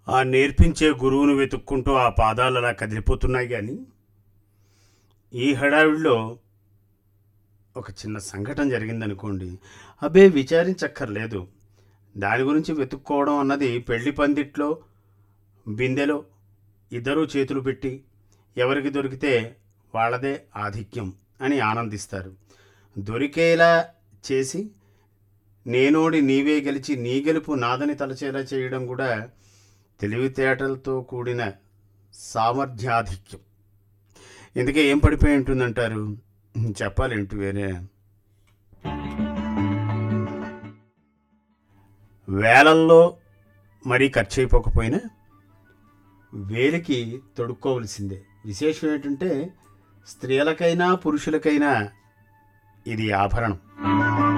ఆ నేర్పించే గురువును వెతుక్కుంటూ ఆ పాదాలు అలా కదిలిపోతున్నాయి కానీ ఈ హడావిడిలో ఒక చిన్న సంఘటన జరిగిందనుకోండి అబ్బే విచారించక్కర్లేదు దాని గురించి వెతుక్కోవడం అన్నది పెళ్లి పందిట్లో బిందెలో ఇద్దరూ చేతులు పెట్టి ఎవరికి దొరికితే వాళ్ళదే ఆధిక్యం అని ఆనందిస్తారు దొరికేలా చేసి నేనోడి నీవే గెలిచి నీ గెలుపు నాదని తలచేలా చేయడం కూడా తెలివితేటలతో కూడిన సామర్థ్యాధిక్యం ఇందుకే ఏం పడిపోయి ఉంటుందంటారు చెప్పాలేంటి వేరే వేలల్లో మరీ ఖర్చు అయిపోకపోయినా వేలికి తొడుక్కోవలసిందే విశేషం ఏంటంటే స్త్రీలకైనా పురుషులకైనా ఇది ఆభరణం